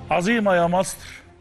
عظيمة يا مصر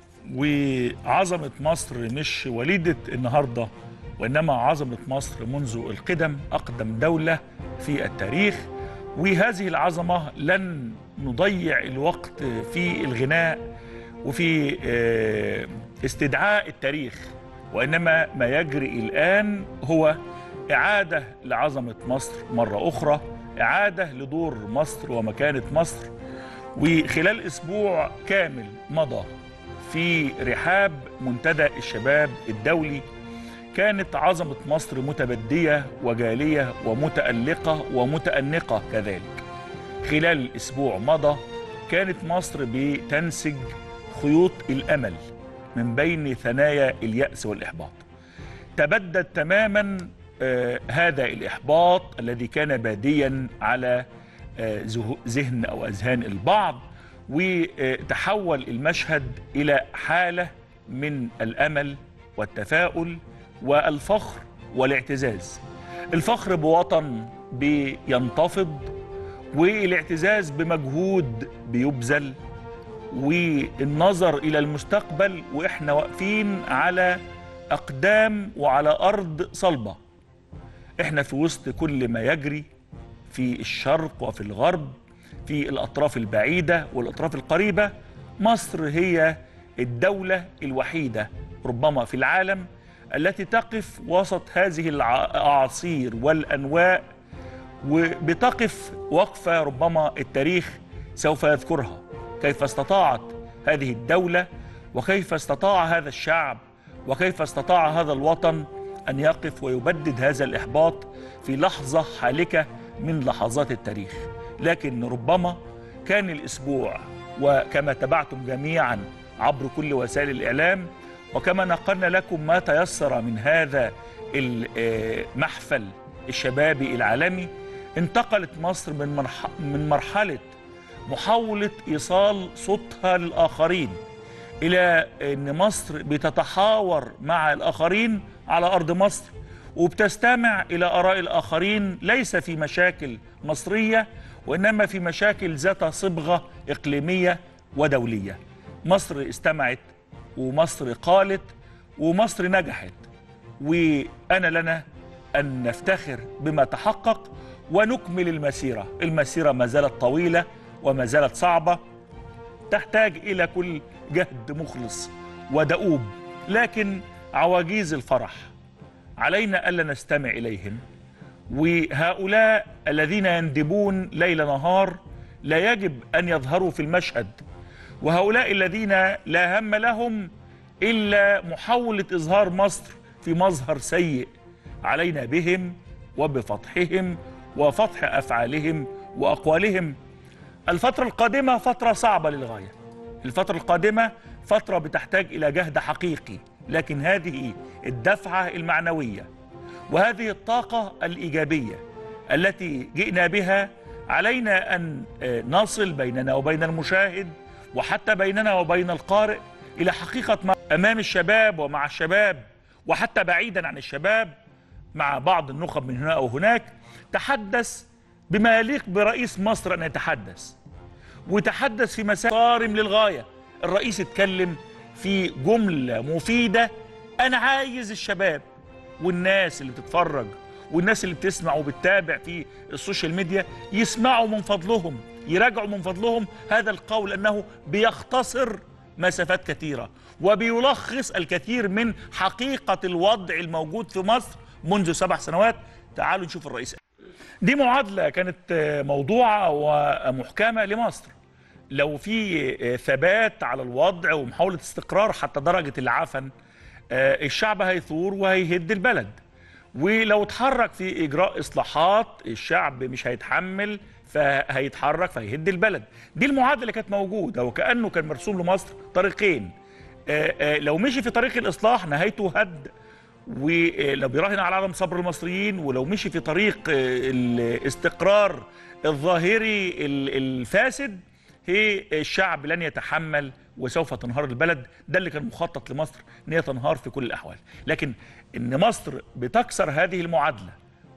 وعظمة مصر مش وليدة النهاردة وإنما عظمة مصر منذ القدم أقدم دولة في التاريخ وهذه العظمة لن نضيع الوقت في الغناء وفي آه، استدعاء التاريخ وإنما ما يجري الآن هو إعادة لعظمة مصر مرة أخرى إعادة لدور مصر ومكانة مصر وخلال أسبوع كامل مضى في رحاب منتدى الشباب الدولي كانت عظمة مصر متبدية وجالية ومتألقة ومتأنقة كذلك خلال أسبوع مضى كانت مصر بتنسج خيوط الأمل من بين ثنايا اليأس والإحباط تبدد تماما آه، هذا الإحباط الذي كان باديا على آه، ذه- ذهن أو أذهان البعض وتحول المشهد إلى حالة من الأمل والتفاؤل والفخر والاعتزاز الفخر بوطن بينتفض والاعتزاز بمجهود بيبذل والنظر إلى المستقبل وإحنا واقفين على أقدام وعلى أرض صلبة إحنا في وسط كل ما يجري في الشرق وفي الغرب في الأطراف البعيدة والأطراف القريبة مصر هي الدولة الوحيدة ربما في العالم التي تقف وسط هذه الأعاصير والأنواء وبتقف وقفة ربما التاريخ سوف يذكرها كيف استطاعت هذه الدولة وكيف استطاع هذا الشعب وكيف استطاع هذا الوطن أن يقف ويبدد هذا الإحباط في لحظة حالكة من لحظات التاريخ لكن ربما كان الأسبوع وكما تبعتم جميعا عبر كل وسائل الإعلام وكما نقلنا لكم ما تيسر من هذا المحفل الشبابي العالمي انتقلت مصر من مرح من مرحلة محاولة إيصال صوتها للآخرين إلى أن مصر بتتحاور مع الآخرين على أرض مصر وبتستمع إلى آراء الآخرين ليس في مشاكل مصرية وإنما في مشاكل ذات صبغة إقليمية ودولية مصر استمعت ومصر قالت ومصر نجحت وأنا لنا أن نفتخر بما تحقق ونكمل المسيرة المسيرة ما زالت طويلة وما زالت صعبة تحتاج إلى كل جهد مخلص ودؤوب لكن عواجيز الفرح علينا ألا نستمع إليهم وهؤلاء الذين يندبون ليل نهار لا يجب أن يظهروا في المشهد وهؤلاء الذين لا هم لهم إلا محاولة إظهار مصر في مظهر سيء علينا بهم وبفضحهم وفضح أفعالهم وأقوالهم الفترة القادمة فترة صعبة للغاية الفترة القادمة فترة بتحتاج إلى جهد حقيقي لكن هذه الدفعة المعنوية وهذه الطاقة الإيجابية التي جئنا بها علينا أن آه، نصل بيننا وبين المشاهد وحتى بيننا وبين القارئ إلى حقيقة ما أمام الشباب ومع الشباب وحتى بعيدا عن الشباب مع بعض النخب من هنا أو هناك تحدث بما يليق برئيس مصر أن يتحدث وتحدث في مسائل صارم للغاية الرئيس اتكلم في جملة مفيدة أنا عايز الشباب والناس اللي بتتفرج والناس اللي بتسمع وبتتابع في السوشيال ميديا يسمعوا من فضلهم يراجعوا من فضلهم هذا القول أنه بيختصر مسافات كثيرة وبيلخص الكثير من حقيقة الوضع الموجود في مصر منذ سبع سنوات تعالوا نشوف الرئيس دي معادلة كانت آه، موضوعة ومحكمة لمصر لو في آه، ثبات على الوضع ومحاولة استقرار حتى درجة العفن آه، الشعب هيثور وهيهد البلد ولو اتحرك في إجراء إصلاحات الشعب مش هيتحمل فهيتحرك فهيهد البلد دي المعادلة اللي كانت موجودة وكأنه كان مرسوم لمصر طريقين آه، آه، لو مشي في طريق الإصلاح نهايته هد ولو بيراهن على عدم صبر المصريين ولو مشي في طريق آه، الاستقرار الظاهري ال- الفاسد هي الشعب لن يتحمل وسوف تنهار البلد ده اللي كان مخطط لمصر ان هي تنهار في كل الاحوال لكن ان مصر بتكسر هذه المعادله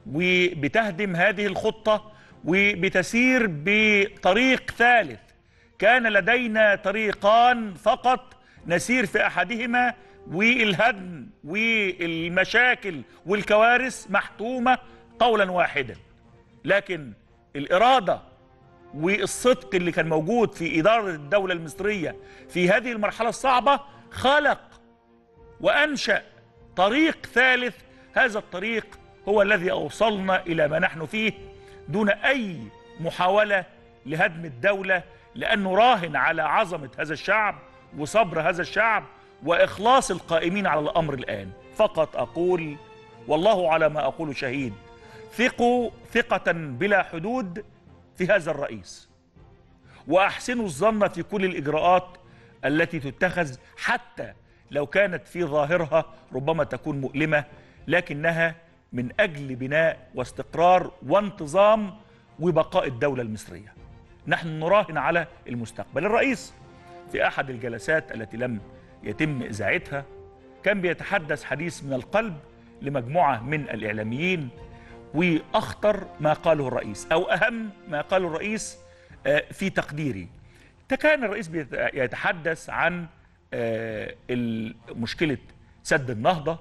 وبتهدم هذه الخطه وبتسير بطريق ثالث كان لدينا طريقان فقط نسير في احدهما والهدم والمشاكل والكوارث محتومه قولا واحدا لكن الاراده والصدق اللي كان موجود في اداره الدوله المصريه في هذه المرحله الصعبه خلق وانشا طريق ثالث هذا الطريق هو الذي اوصلنا الى ما نحن فيه دون اي محاوله لهدم الدوله لانه راهن على عظمه هذا الشعب وصبر هذا الشعب واخلاص القائمين على الامر الان فقط اقول والله على ما اقول شهيد ثقوا ثقه بلا حدود في هذا الرئيس واحسنوا الظن في كل الاجراءات التي تتخذ حتى لو كانت في ظاهرها ربما تكون مؤلمه لكنها من اجل بناء واستقرار وانتظام وبقاء الدوله المصريه. نحن نراهن على المستقبل. الرئيس في احد الجلسات التي لم يتم اذاعتها كان بيتحدث حديث من القلب لمجموعه من الاعلاميين واخطر ما قاله الرئيس او اهم ما قاله الرئيس آه، في تقديري. كان الرئيس يتحدث عن آه، مشكله سد النهضه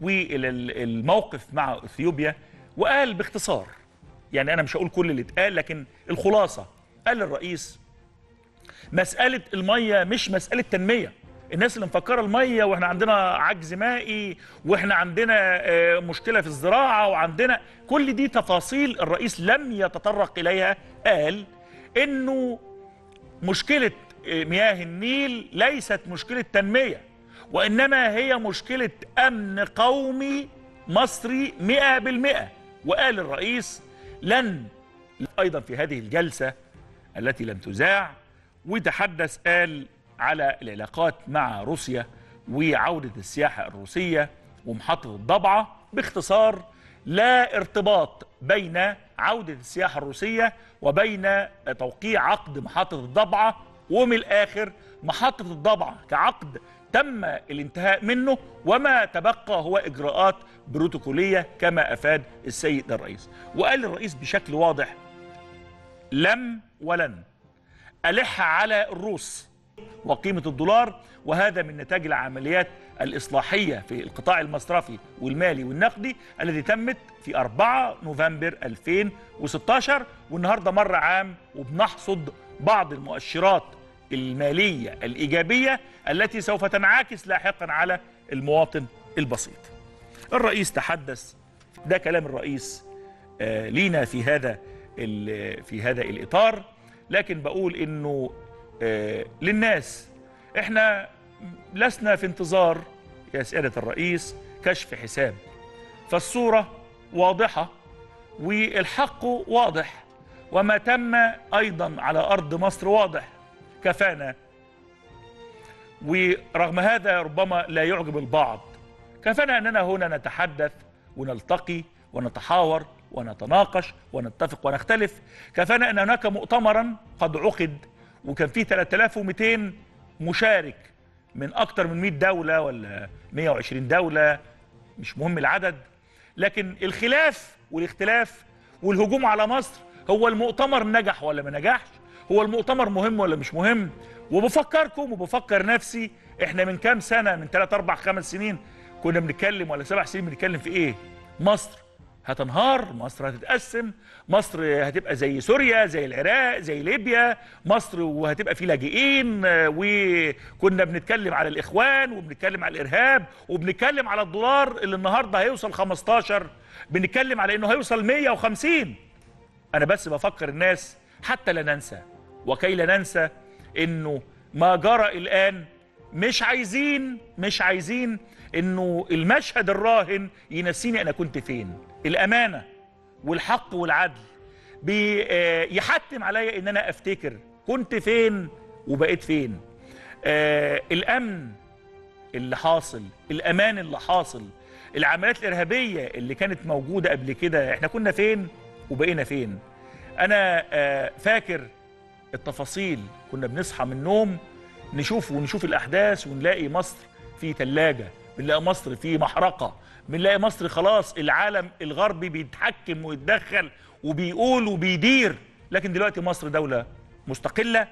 والموقف مع اثيوبيا وقال باختصار يعني انا مش هقول كل اللي اتقال لكن الخلاصه قال الرئيس مساله الميه مش مساله تنميه الناس اللي مفكره الميه واحنا عندنا عجز مائي واحنا عندنا آه، مشكله في الزراعه وعندنا كل دي تفاصيل الرئيس لم يتطرق اليها قال انه مشكله آه، مياه النيل ليست مشكله تنميه وإنما هي مشكلة أمن قومي مصري مئة بالمئة وقال الرئيس لن أيضا في هذه الجلسة التي لم تذاع وتحدث قال على العلاقات مع روسيا وعودة السياحة الروسية ومحطة الضبعة باختصار لا ارتباط بين عودة السياحة الروسية وبين توقيع عقد محطة الضبعة ومن الآخر محطة الضبعة كعقد تم الانتهاء منه وما تبقى هو إجراءات بروتوكولية كما أفاد السيد الرئيس وقال الرئيس بشكل واضح لم ولن ألح على الروس وقيمة الدولار وهذا من نتاج العمليات الإصلاحية في القطاع المصرفي والمالي والنقدي الذي تمت في 4 نوفمبر 2016 والنهاردة مر عام وبنحصد بعض المؤشرات المالية الإيجابية التي سوف تنعكس لاحقا على المواطن البسيط الرئيس تحدث ده كلام الرئيس آه، لينا في هذا في هذا الإطار لكن بقول إنه آه، للناس إحنا لسنا في انتظار يا سيادة الرئيس كشف حساب فالصورة واضحة والحق واضح وما تم أيضا على أرض مصر واضح كفانا ورغم هذا ربما لا يعجب البعض كفانا أننا هنا نتحدث ونلتقي ونتحاور ونتناقش ونتفق ونختلف كفانا أن هناك مؤتمرا قد عقد وكان فيه 3200 مشارك من أكثر من 100 دولة ولا 120 دولة مش مهم العدد لكن الخلاف والاختلاف والهجوم على مصر هو المؤتمر نجح ولا ما نجحش هو المؤتمر مهم ولا مش مهم وبفكركم وبفكر نفسي احنا من كام سنه من 3 4 5 سنين كنا بنتكلم ولا سبع سنين بنتكلم في ايه مصر هتنهار مصر هتتقسم مصر هتبقى زي سوريا زي العراق زي ليبيا مصر وهتبقى في لاجئين وكنا بنتكلم على الاخوان وبنتكلم على الارهاب وبنتكلم على الدولار اللي النهارده هيوصل 15 بنتكلم على انه هيوصل 150 انا بس بفكر الناس حتى لا ننسى وكي لا ننسى انه ما جرى الان مش عايزين مش عايزين انه المشهد الراهن ينسيني انا كنت فين الامانه والحق والعدل بيحتم عليا ان انا افتكر كنت فين وبقيت فين آه الامن اللي حاصل الامان اللي حاصل العمليات الارهابيه اللي كانت موجوده قبل كده احنا كنا فين وبقينا فين انا آه فاكر التفاصيل كنا بنصحى من النوم نشوف ونشوف الاحداث ونلاقي مصر في ثلاجه بنلاقي مصر في محرقه بنلاقي مصر خلاص العالم الغربي بيتحكم ويتدخل وبيقول وبيدير لكن دلوقتي مصر دوله مستقله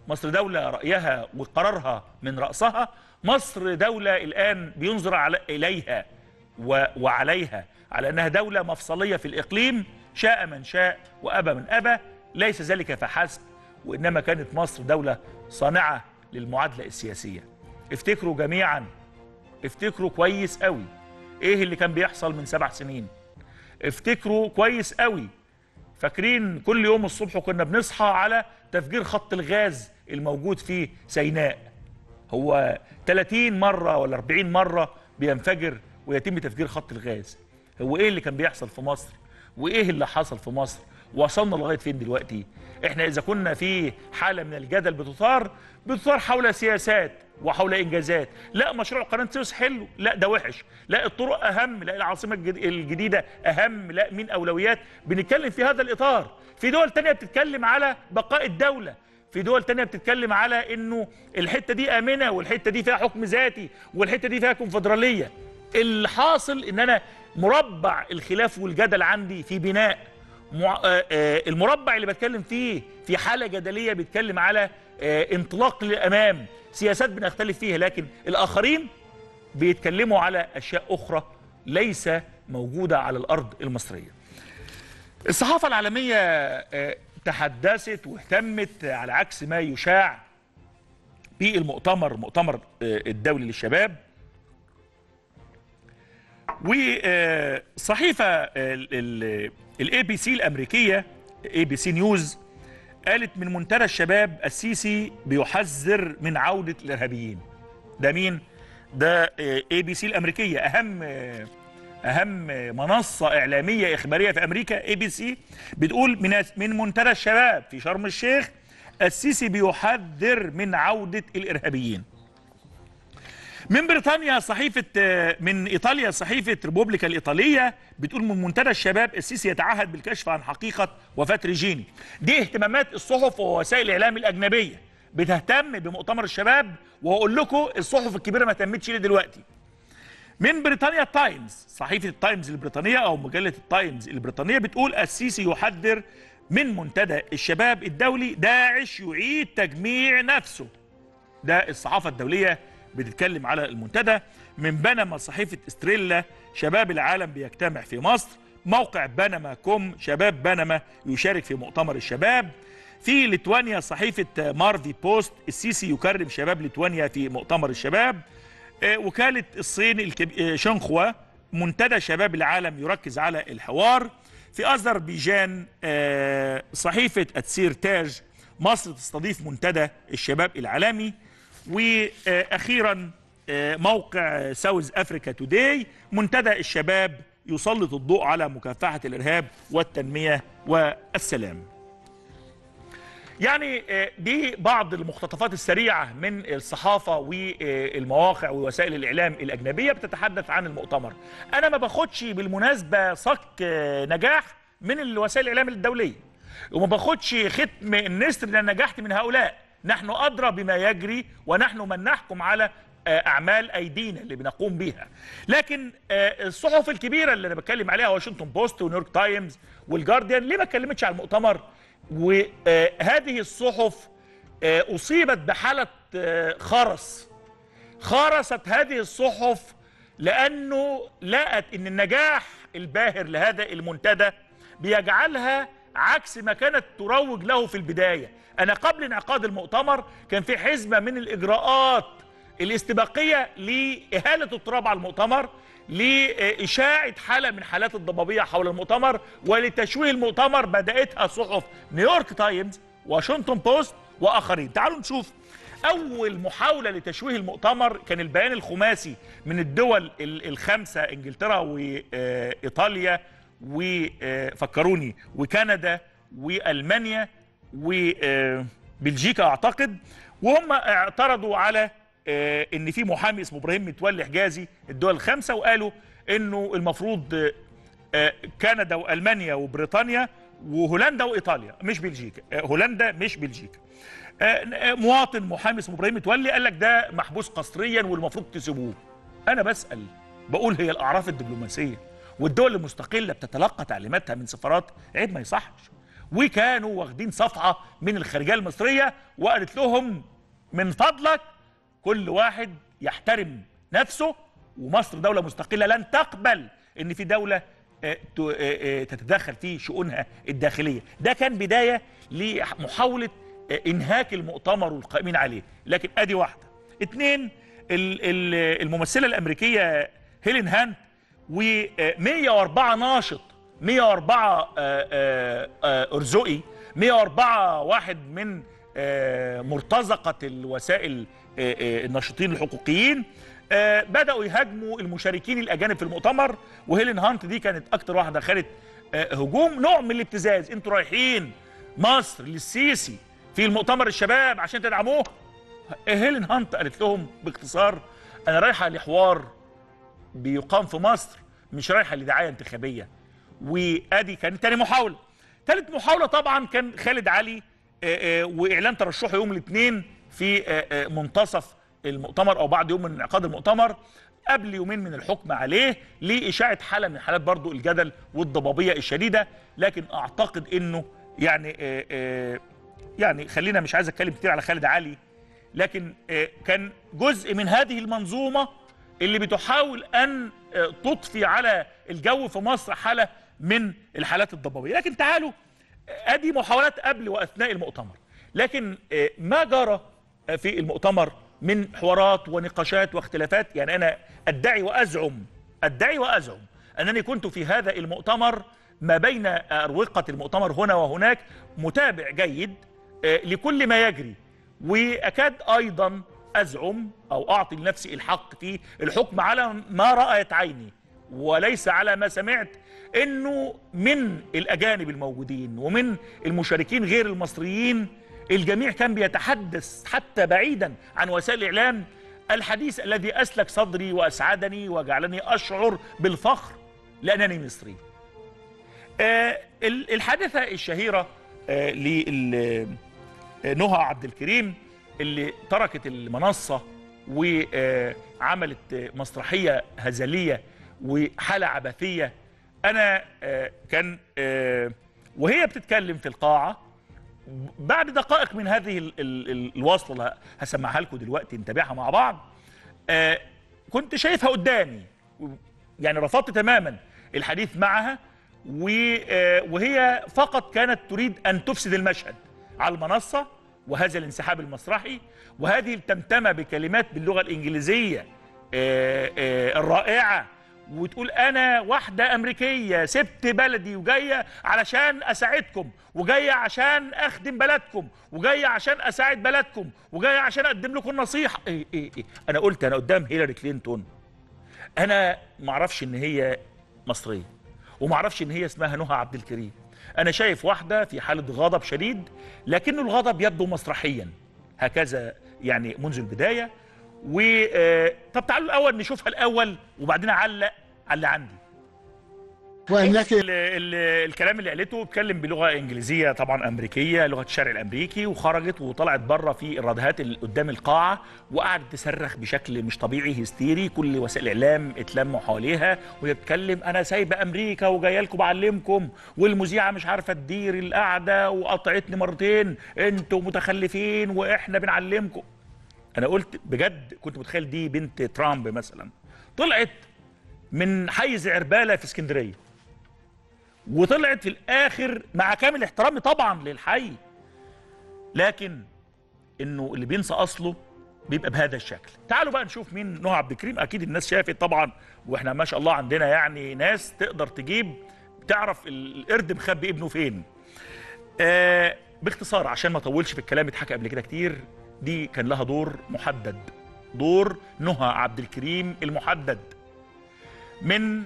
مصر دولة رأيها وقرارها من رأسها مصر دولة الآن بينظر على إليها و- وعليها على أنها دولة مفصلية في الإقليم شاء من شاء وأبى من أبى ليس ذلك فحسب وإنما كانت مصر دولة صانعة للمعادلة السياسية افتكروا جميعا افتكروا كويس قوي ايه اللي كان بيحصل من سبع سنين افتكروا كويس قوي فاكرين كل يوم الصبح كنا بنصحى على تفجير خط الغاز الموجود في سيناء هو 30 مرة ولا 40 مرة بينفجر ويتم تفجير خط الغاز هو ايه اللي كان بيحصل في مصر وايه اللي حصل في مصر وصلنا لغاية فين دلوقتي احنا اذا كنا في حالة من الجدل بتثار بتثار حول سياسات وحول انجازات لا مشروع قناه سويس حلو لا ده وحش لا الطرق اهم لا العاصمه الجد- الجديده اهم لا من اولويات بنتكلم في هذا الاطار في دول تانية بتتكلم على بقاء الدوله في دول تانية بتتكلم على انه الحته دي امنه والحته دي فيها حكم ذاتي والحته دي فيها كونفدراليه الحاصل ان انا مربع الخلاف والجدل عندي في بناء مع... آه، آه، المربع اللي بتكلم فيه في حاله جدليه بيتكلم على آه، انطلاق للامام سياسات بنختلف فيها لكن الاخرين بيتكلموا على اشياء اخرى ليس موجوده على الارض المصريه. الصحافه العالميه آه، تحدثت واهتمت على عكس ما يشاع في المؤتمر مؤتمر آه، الدولي للشباب وصحيفه الاي بي سي الامريكيه اي بي سي نيوز قالت من منتدى الشباب السيسي بيحذر من عوده الارهابيين ده مين ده اي بي سي الامريكيه اهم آه، اهم منصه اعلاميه اخباريه في امريكا اي بي سي بتقول من من منتدى الشباب في شرم الشيخ السيسي بيحذر من عوده الارهابيين من بريطانيا صحيفة آه، من إيطاليا صحيفة ريبوبليكا الإيطالية بتقول من منتدى الشباب السيسي يتعهد بالكشف عن حقيقة وفاة ريجيني دي اهتمامات الصحف ووسائل الإعلام الأجنبية بتهتم بمؤتمر الشباب وأقول لكم الصحف الكبيرة ما اهتمتش ليه دلوقتي من بريطانيا تايمز صحيفة التايمز البريطانية أو مجلة التايمز البريطانية بتقول السيسي يحذر من منتدى الشباب الدولي داعش يعيد تجميع نفسه ده الصحافة الدولية بتتكلم على المنتدى من بنما صحيفة استريلا شباب العالم بيجتمع في مصر موقع بنما كوم شباب بنما يشارك في مؤتمر الشباب في ليتوانيا صحيفة مارفي بوست السيسي يكرم شباب ليتوانيا في مؤتمر الشباب آه، وكالة الصين الكب... آه، شنخوا منتدى شباب العالم يركز على الحوار في أذربيجان آه، صحيفة التسير تاج مصر تستضيف منتدى الشباب العالمي واخيرا آه، موقع ساوث افريكا توداي منتدى الشباب يسلط الضوء على مكافحه الارهاب والتنميه والسلام. يعني آه، دي بعض المقتطفات السريعه من الصحافه والمواقع ووسائل الاعلام الاجنبيه بتتحدث عن المؤتمر. انا ما باخدش بالمناسبه صك آه، نجاح من الوسائل الاعلام الدوليه. وما باخدش ختم النسر لان نجحت من هؤلاء. نحن ادرى بما يجري ونحن من نحكم على آه، اعمال ايدينا اللي بنقوم بيها لكن آه، الصحف الكبيره اللي انا بتكلم عليها واشنطن بوست ونيويورك تايمز والجارديان ليه ما اتكلمتش على المؤتمر وهذه الصحف آه، اصيبت بحاله آه، خرس خرست هذه الصحف لانه لقت ان النجاح الباهر لهذا المنتدى بيجعلها عكس ما كانت تروج له في البدايه انا قبل انعقاد المؤتمر كان في حزمه من الاجراءات الاستباقيه لاهاله التراب على المؤتمر لإشاعة حالة من حالات الضبابية حول المؤتمر ولتشويه المؤتمر بدأتها صحف نيويورك تايمز واشنطن بوست وآخرين تعالوا نشوف أول محاولة لتشويه المؤتمر كان البيان الخماسي من الدول ال- الخمسة إنجلترا وإيطاليا وفكروني وكندا وألمانيا وبلجيكا أعتقد وهم اعترضوا على آه، ان في محامي اسمه ابراهيم متولي حجازي الدول الخمسه وقالوا انه المفروض آه، آه، كندا والمانيا وبريطانيا وهولندا وايطاليا مش بلجيكا آه، هولندا مش بلجيكا آه، آه، مواطن محامي اسمه ابراهيم متولي قال لك ده محبوس قسريا والمفروض تسيبوه انا بسال بقول هي الاعراف الدبلوماسيه والدول المستقله بتتلقى تعليماتها من سفارات عيب ما يصحش وكانوا واخدين صفحه من الخارجيه المصريه وقالت لهم من فضلك كل واحد يحترم نفسه ومصر دوله مستقله لن تقبل ان في دوله آه، ت- آه، آه، تتدخل في شؤونها الداخليه ده كان بدايه لمحاوله آه، انهاك المؤتمر والقائمين عليه لكن ادي واحده اتنين ال- ال- الممثله الامريكيه هيلين هانت و104 ناشط 104 آه، آه، آه، ارزقي 104 واحد من آه، مرتزقه الوسائل آه، آه، الناشطين الحقوقيين آه، بداوا يهاجموا المشاركين الاجانب في المؤتمر وهيلين هانت دي كانت اكتر واحده خدت آه، هجوم نوع من الابتزاز انتوا رايحين مصر للسيسي في المؤتمر الشباب عشان تدعموه هيلين هانت قالت لهم باختصار انا رايحه لحوار بيقام في مصر مش رايحه لدعايه انتخابيه وادي كانت تاني محاوله ثالث محاوله طبعا كان خالد علي آه، آه، واعلان ترشحه يوم الاثنين في آه، آه، منتصف المؤتمر او بعد يوم من انعقاد المؤتمر قبل يومين من الحكم عليه لاشاعه حاله من حالات برضو الجدل والضبابيه الشديده لكن اعتقد انه يعني آه، آه، يعني خلينا مش عايز اتكلم كتير على خالد علي لكن آه، كان جزء من هذه المنظومه اللي بتحاول ان آه، تضفي على الجو في مصر حاله من الحالات الضبابيه لكن تعالوا آه، ادي محاولات قبل واثناء المؤتمر لكن آه، ما جرى آه، في المؤتمر من حوارات ونقاشات واختلافات يعني انا ادعي وازعم ادعي وازعم انني كنت في هذا المؤتمر ما بين اروقه المؤتمر هنا وهناك متابع جيد آه، لكل ما يجري واكاد ايضا ازعم او اعطي لنفسي الحق في الحكم على ما رايت عيني وليس على ما سمعت انه من الاجانب الموجودين ومن المشاركين غير المصريين الجميع كان بيتحدث حتى بعيدا عن وسائل الاعلام الحديث الذي اسلك صدري واسعدني وجعلني اشعر بالفخر لانني مصري. آه، ال- الحادثه الشهيره آه، لل نهى عبد الكريم اللي تركت المنصة وعملت مسرحية هزلية وحالة عبثية أنا آه، كان آه، وهي بتتكلم في القاعة بعد دقائق من هذه ال- ال- ال- الوصلة اللي هسمعها لكم دلوقتي نتابعها مع بعض آه، كنت شايفها قدامي يعني رفضت تماما الحديث معها و- آه، وهي فقط كانت تريد ان تفسد المشهد على المنصه وهذا الانسحاب المسرحي وهذه التمتمه بكلمات باللغه الانجليزيه آه، آه، الرائعه وتقول انا واحده امريكيه سبت بلدي وجايه علشان اساعدكم وجايه عشان اخدم بلدكم وجايه عشان اساعد بلدكم وجايه عشان اقدم لكم نصيحه إيه إيه إيه. انا قلت انا قدام هيلاري كلينتون انا ما اعرفش ان هي مصريه وما اعرفش ان هي اسمها نهى عبد الكريم انا شايف واحده في حاله غضب شديد لكن الغضب يبدو مسرحيا هكذا يعني منذ البدايه و آه، طب تعالوا الاول نشوفها الاول وبعدين اعلق على اللي عندي وانك ال ال الكلام اللي قالته اتكلم بلغه انجليزيه طبعا امريكيه لغه الشرق الامريكي وخرجت وطلعت بره في الراديوهات اللي قدام القاعه وقعدت تصرخ بشكل مش طبيعي هستيري كل وسائل الاعلام اتلموا حواليها وهي بتتكلم انا سايبه امريكا وجايه لكم بعلمكم والمذيعه مش عارفه تدير القعده وقطعتني مرتين انتوا متخلفين واحنا بنعلمكم انا قلت بجد كنت متخيل دي بنت ترامب مثلا طلعت من حيز عرباله في اسكندريه وطلعت في الاخر مع كامل احترامي طبعا للحي لكن انه اللي بينسى اصله بيبقى بهذا الشكل تعالوا بقى نشوف مين نهى عبد الكريم اكيد الناس شافت طبعا واحنا ما شاء الله عندنا يعني ناس تقدر تجيب تعرف ال- القرد مخبي ابنه فين آه باختصار عشان ما اطولش في الكلام اتحكى قبل كده كتير دي كان لها دور محدد دور نهى عبد الكريم المحدد من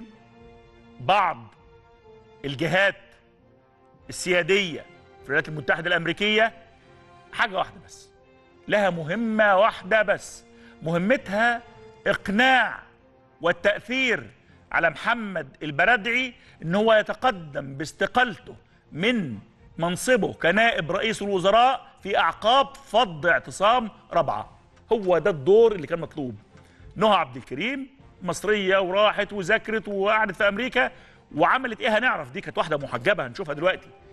بعض الجهات السيادية في الولايات المتحدة الأمريكية حاجة واحدة بس لها مهمة واحدة بس مهمتها إقناع والتأثير على محمد البرادعي إن هو يتقدم باستقالته من منصبه كنائب رئيس الوزراء في أعقاب فض اعتصام رابعة هو ده الدور اللي كان مطلوب نهى عبد الكريم مصريه وراحت وذاكرت وقعدت في امريكا وعملت ايه هنعرف دي كانت واحده محجبه هنشوفها دلوقتي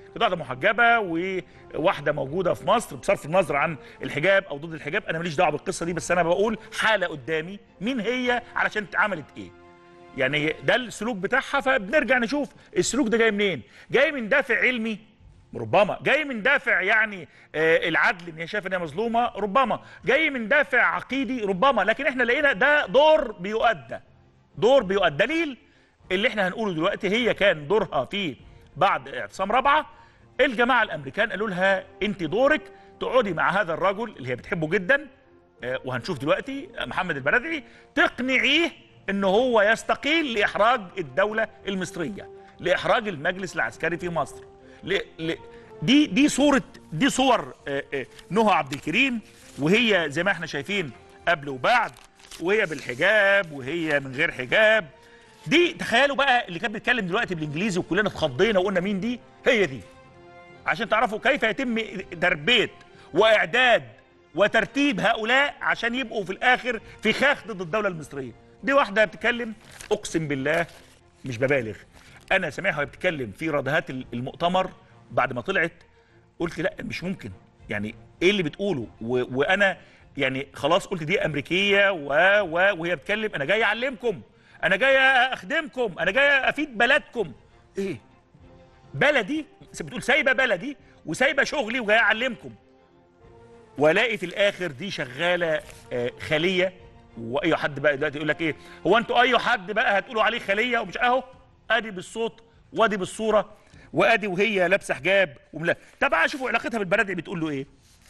كانت واحده محجبه وواحده موجوده في مصر بصرف النظر عن الحجاب او ضد الحجاب انا ماليش دعوه بالقصه دي بس انا بقول حاله قدامي مين هي علشان عملت ايه يعني ده السلوك بتاعها فبنرجع نشوف السلوك ده جاي منين جاي من دافع علمي ربما جاي من دافع يعني آه العدل ان هي شايفه ان هي مظلومه ربما جاي من دافع عقيدي ربما لكن احنا لقينا ده دور بيؤدى دور بيؤدى دليل اللي احنا هنقوله دلوقتي هي كان دورها في بعد اعتصام رابعه الجماعه الامريكان قالوا لها انت دورك تقعدي مع هذا الرجل اللي هي بتحبه جدا آه وهنشوف دلوقتي محمد البرادعي تقنعيه ان هو يستقيل لاحراج الدوله المصريه لاحراج المجلس العسكري في مصر ل... ل... دي دي صوره دي صور آه، آه، نهى عبد الكريم وهي زي ما احنا شايفين قبل وبعد وهي بالحجاب وهي من غير حجاب دي تخيلوا بقى اللي كان بيتكلم دلوقتي بالانجليزي وكلنا اتخضينا وقلنا مين دي هي دي عشان تعرفوا كيف يتم تربيه واعداد وترتيب هؤلاء عشان يبقوا في الاخر فخاخ ضد الدوله المصريه دي واحده بتتكلم اقسم بالله مش ببالغ انا سامعها وهي بتتكلم في ردهات المؤتمر بعد ما طلعت قلت لا مش ممكن يعني ايه اللي بتقوله و... وانا يعني خلاص قلت دي امريكيه و... و... وهي بتتكلم انا جاي اعلمكم انا جاي اخدمكم انا جاي افيد بلدكم ايه بلدي بتقول سايبه بلدي وسايبه شغلي وجاي اعلمكم والاقي في الاخر دي شغاله آه، خليه واي حد بقى دلوقتي يقول لك ايه هو انتوا اي حد بقى هتقولوا عليه خليه ومش اهو ادي بالصوت وادي بالصوره وادي وهي لابسه حجاب وملا طب بقى شوفوا علاقتها بالبرادعي بتقول له ايه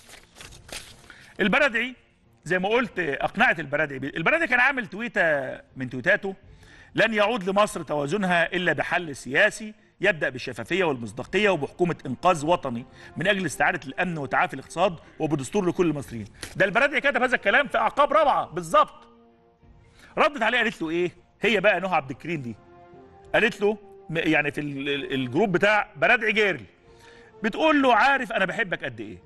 البرادعي زي ما قلت اقنعت البرادعي البرادعي كان عامل تويته من تويتاته لن يعود لمصر توازنها الا بحل سياسي يبدا بالشفافيه والمصداقيه وبحكومه انقاذ وطني من اجل استعاده الامن وتعافي الاقتصاد وبدستور لكل المصريين ده البرادعي كتب هذا الكلام في اعقاب رابعه بالظبط ردت عليه قالت له ايه هي بقى نهى عبد الكريم دي قالت له م- يعني في ال- ال- الجروب بتاع برادعي جيرل بتقول له عارف انا بحبك قد ايه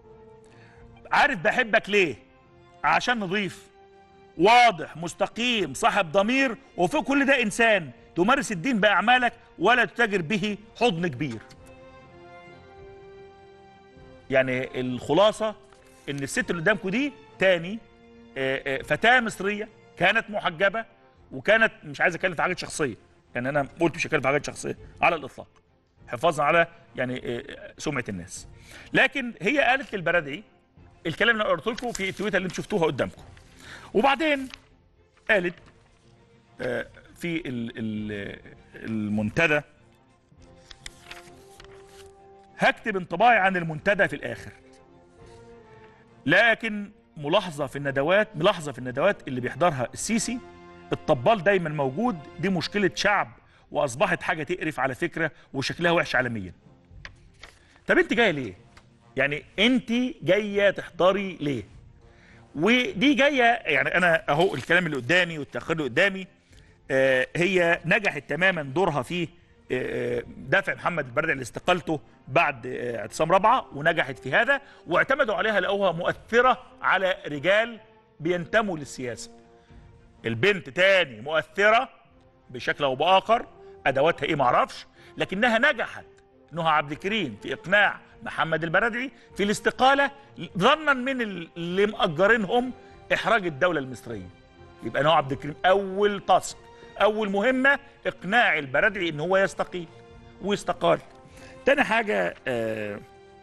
عارف بحبك ليه عشان نضيف واضح مستقيم صاحب ضمير وفوق كل ده انسان تمارس الدين باعمالك ولا تتاجر به حضن كبير يعني الخلاصه ان الست اللي قدامكم دي تاني آه، آه، فتاه مصريه كانت محجبه وكانت مش عايز اتكلم في حاجات شخصيه يعني انا قلت مش هتكلم في حاجات شخصيه على الاطلاق حفاظا على يعني آه، سمعه الناس لكن هي قالت للبرادعي الكلام اللي انا قلت لكم في التويته اللي انتم شفتوها قدامكم وبعدين قالت آه، في ال- ال- المنتدى هكتب انطباعي عن المنتدى في الاخر لكن ملاحظه في الندوات ملاحظه في الندوات اللي بيحضرها السيسي الطبال دايما موجود دي مشكله شعب واصبحت حاجه تقرف على فكره وشكلها وحش عالميا طب انت جايه ليه يعني انت جايه تحضري ليه ودي جايه يعني انا اهو الكلام اللي قدامي والتاخير اللي قدامي آه، هي نجحت تماما دورها في آه، آه، دفع محمد البرادعي لاستقالته بعد آه، اعتصام رابعه ونجحت في هذا واعتمدوا عليها لقوها مؤثره على رجال بينتموا للسياسه. البنت تاني مؤثره بشكل او باخر ادواتها ايه معرفش لكنها نجحت نهى عبد الكريم في اقناع محمد البرادعي في الاستقاله ظنا من اللي مأجرينهم احراج الدوله المصريه. يبقى نهى عبد الكريم اول تاسك اول مهمه اقناع البرادعي ان هو يستقيل واستقال. تاني حاجه آه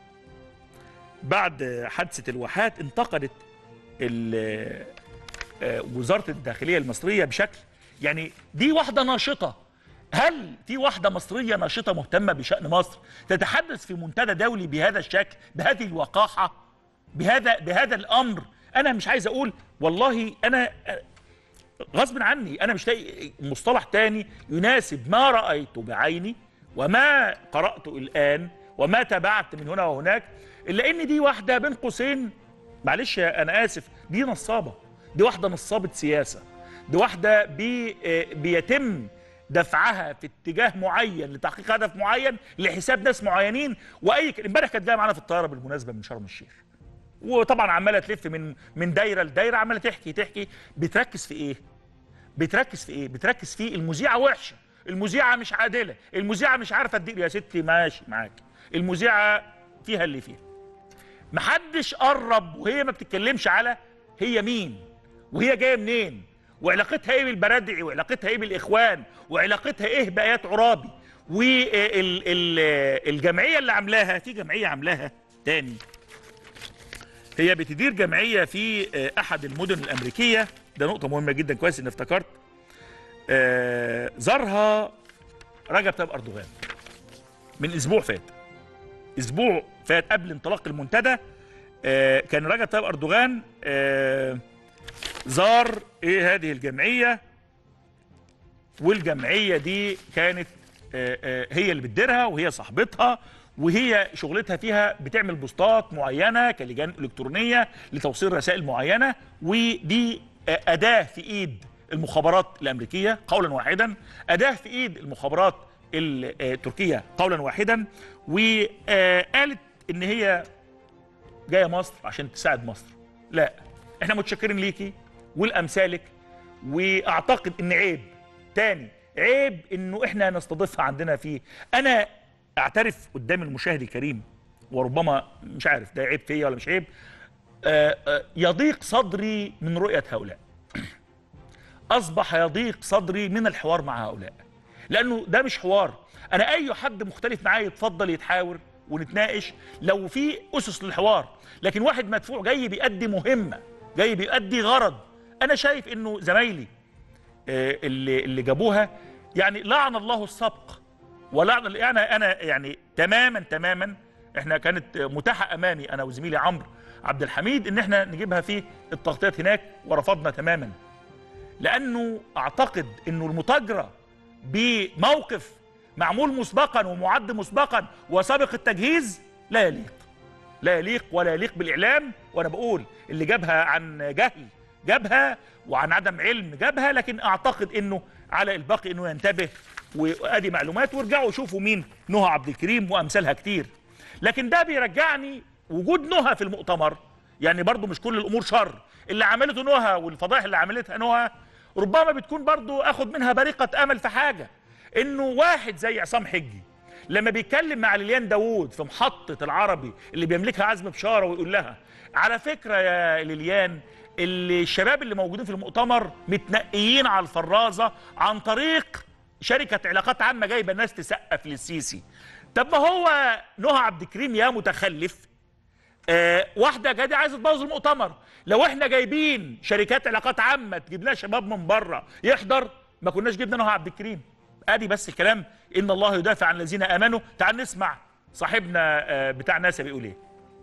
بعد حادثه الواحات انتقدت ال- آه، وزاره الداخليه المصريه بشكل يعني دي واحده ناشطه هل في واحده مصريه ناشطه مهتمه بشان مصر تتحدث في منتدى دولي بهذا الشكل بهذه الوقاحه بهذا بهذا الامر انا مش عايز اقول والله انا غصب عني انا مش لاقي مصطلح تاني يناسب ما رايته بعيني وما قراته الان وما تابعت من هنا وهناك الا ان دي واحده بين قوسين معلش يا- انا اسف دي نصابه دي واحده نصابه سياسه دي واحده بي آه، بيتم دفعها في اتجاه معين لتحقيق هدف معين لحساب ناس معينين واي ك- امبارح كانت جايه معانا في الطياره بالمناسبه من شرم الشيخ وطبعا عماله تلف من من دايره لدايره عماله تحكي تحكي بتركز في ايه؟ بتركز في ايه؟ بتركز في المذيعه وحشه، المذيعه مش عادله، المذيعه مش عارفه تدير يا ستي ماشي معاك، المذيعه فيها اللي فيها محدش قرب وهي ما بتتكلمش على هي مين وهي جايه منين وعلاقتها ايه بالبرادعي وعلاقتها ايه بالاخوان وعلاقتها ايه بايات عرابي والجمعيه اللي عاملاها في جمعيه عاملاها تاني هي بتدير جمعيه في آه، احد المدن الامريكيه ده نقطه مهمه جدا كويس اني افتكرت آه، زارها رجب طيب اردوغان من اسبوع فات اسبوع فات قبل انطلاق المنتدى آه، كان رجب طيب اردوغان آه، زار ايه هذه الجمعيه والجمعيه دي كانت آه، آه، هي اللي بتديرها وهي صاحبتها وهي شغلتها فيها بتعمل بوستات معينه كلجان الكترونيه لتوصيل رسائل معينه ودي آه، اداه في ايد المخابرات الامريكيه قولا واحدا اداه في ايد المخابرات التركيه قولا واحدا وقالت ان هي جايه مصر عشان تساعد مصر لا احنا متشكرين ليكي ولامثالك واعتقد ان عيب تاني عيب انه احنا نستضيفها عندنا في انا اعترف قدام المشاهد الكريم وربما مش عارف ده عيب فيا ولا مش عيب آه، آه، يضيق صدري من رؤيه هؤلاء اصبح يضيق صدري من الحوار مع هؤلاء لانه ده مش حوار انا اي حد مختلف معايا يتفضل يتحاور ونتناقش لو في اسس للحوار لكن واحد مدفوع جاي بيأدي مهمه جاي بيأدي غرض انا شايف انه زمايلي آه، اللي اللي جابوها يعني لعن الله السبق ولعن يعني انا يعني تماما تماما احنا كانت متاحه امامي انا وزميلي عمرو عبد الحميد ان احنا نجيبها في التغطيات هناك ورفضنا تماما لانه اعتقد انه المتاجره بموقف معمول مسبقا ومعد مسبقا وسابق التجهيز لا يليق لا يليق ولا يليق بالاعلام وانا بقول اللي جابها عن جهل جابها وعن عدم علم جابها لكن اعتقد انه على الباقي انه ينتبه وادي معلومات وارجعوا شوفوا مين نهى عبد الكريم وامثالها كتير لكن ده بيرجعني وجود نهى في المؤتمر يعني برضو مش كل الامور شر اللي عملته نهى والفضائح اللي عملتها نهى ربما بتكون برضو اخد منها بريقه امل في حاجه انه واحد زي عصام حجي لما بيتكلم مع ليليان داوود في محطة العربي اللي بيملكها عزم بشارة ويقول لها على فكرة يا ليليان اللي الشباب اللي موجودين في المؤتمر متنقيين على الفرازة عن طريق شركة علاقات عامة جايبة ناس تسقف للسيسي طب ما هو نهى عبد الكريم يا متخلف آه واحده جايه عايزه تبوظ المؤتمر لو احنا جايبين شركات علاقات عامه تجيب لنا شباب من بره يحضر ما كناش جبنا نهى عبد الكريم ادي بس الكلام ان الله يدافع عن الذين امنوا تعال نسمع صاحبنا آه بتاع ناسا بيقول ايه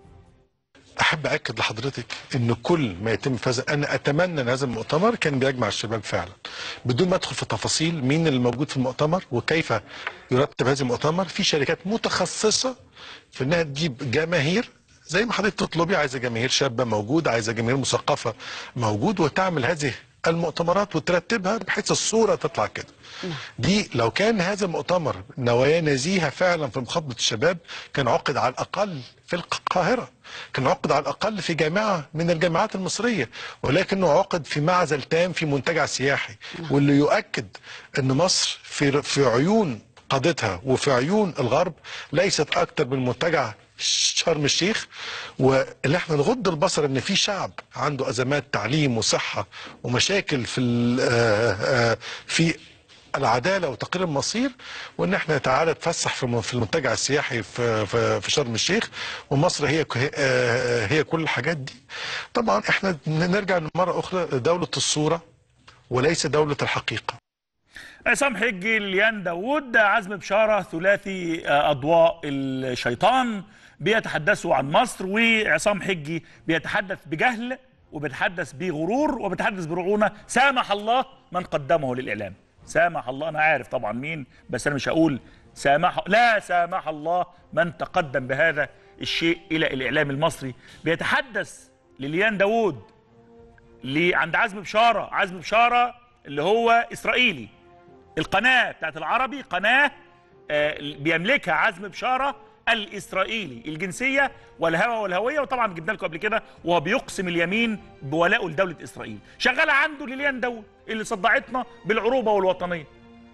احب اكد لحضرتك ان كل ما يتم في هذا انا اتمنى ان هذا المؤتمر كان بيجمع الشباب فعلا بدون ما ادخل في تفاصيل مين اللي موجود في المؤتمر وكيف يرتب هذا المؤتمر في شركات متخصصه في انها تجيب جماهير زي ما حضرتك تطلبي عايزه جماهير شابه موجود عايزه جماهير مثقفه موجود وتعمل هذه المؤتمرات وترتبها بحيث الصوره تطلع كده دي لو كان هذا المؤتمر نوايا نزيهه فعلا في مخاطبه الشباب كان عقد على الاقل في القاهره كان عقد على الاقل في جامعه من الجامعات المصريه ولكنه عقد في معزل تام في منتجع سياحي واللي يؤكد ان مصر في في عيون قادتها وفي عيون الغرب ليست اكتر من منتجع شرم الشيخ واللي احنا نغض البصر ان في شعب عنده ازمات تعليم وصحه ومشاكل في ال- آه، آه، في العداله وتقرير المصير وان احنا تعالى نتفسح في في المنتجع السياحي في في في شرم الشيخ ومصر هي ك- آه، هي كل الحاجات دي طبعا احنا نرجع مره اخرى دوله الصوره وليس دوله الحقيقه عصام حجي ليان داوود عزم بشارة ثلاثي آه، أضواء الشيطان بيتحدثوا عن مصر وعصام حجي بيتحدث بجهل وبيتحدث بغرور وبيتحدث برعونة سامح الله من قدمه للإعلام سامح الله أنا عارف طبعا مين بس أنا مش هقول سامح لا سامح الله من تقدم بهذا الشيء إلى الإعلام المصري بيتحدث لليان داوود اللي عند عزم بشارة عزم بشارة اللي هو إسرائيلي القناة بتاعت العربي قناة آه، بيملكها عزم بشارة الإسرائيلي الجنسية والهوى والهوية وطبعا جبنا لكم قبل كده وهو بيقسم اليمين بولائه لدولة إسرائيل شغالة عنده ليليان داود اللي صدعتنا بالعروبة والوطنية